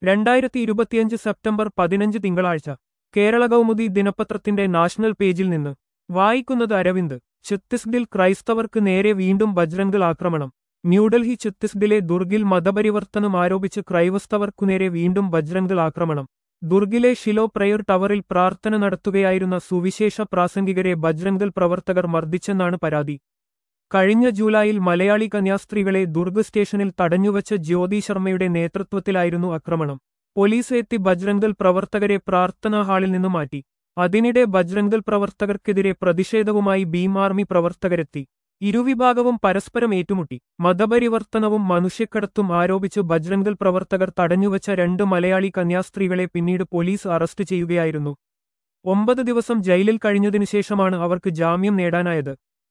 രണ്ടായിരത്തി ഇരുപത്തിയഞ്ച് സെപ്റ്റംബർ പതിനഞ്ച് തിങ്കളാഴ്ച കേരള കൗമുദി ദിനപത്രത്തിന്റെ നാഷണൽ പേജിൽ നിന്ന് വായിക്കുന്നത് അരവിന്ദ് ഛത്തീസ്ഗഡിൽ ക്രൈസ്തവർക്ക് നേരെ വീണ്ടും ബജ്രംഗൾ ആക്രമണം ന്യൂഡൽഹി ഛത്തീസ്ഗഡിലെ ദുർഗിൽ മതപരിവർത്തനം ആരോപിച്ച് ക്രൈസ്തവർക്കുനേരെ വീണ്ടും ബജ്രംഗൾ ആക്രമണം ദുർഗിലെ ഷിലോ പ്രയർ ടവറിൽ പ്രാർത്ഥന നടത്തുകയായിരുന്ന സുവിശേഷ പ്രാസംഗികരെ ബജ്രംഗൽ പ്രവർത്തകർ മർദ്ദിച്ചെന്നാണ് പരാതി കഴിഞ്ഞ ജൂലൈയിൽ മലയാളി കന്യാസ്ത്രീകളെ ദുർഗ് സ്റ്റേഷനിൽ തടഞ്ഞുവച്ച ജ്യോതി ശർമ്മയുടെ നേതൃത്വത്തിലായിരുന്നു ആക്രമണം പോലീസ് എത്തി ബജ്രംഗൽ പ്രവർത്തകരെ പ്രാർത്ഥനാ ഹാളിൽ നിന്നു മാറ്റി അതിനിടെ ബജ്രംഗൽ പ്രവർത്തകർക്കെതിരെ പ്രതിഷേധവുമായി ഭീം ആർമി പ്രവർത്തകരെത്തി ഇരുവിഭാഗവും പരസ്പരം ഏറ്റുമുട്ടി മതപരിവർത്തനവും മനുഷ്യക്കടത്തും ആരോപിച്ച് ബജ്രംഗൽ പ്രവർത്തകർ തടഞ്ഞുവച്ച രണ്ട് മലയാളി കന്യാസ്ത്രീകളെ പിന്നീട് പോലീസ് അറസ്റ്റ് ചെയ്യുകയായിരുന്നു ഒമ്പത് ദിവസം ജയിലിൽ കഴിഞ്ഞതിനുശേഷമാണ് അവർക്ക് ജാമ്യം നേടാനായത്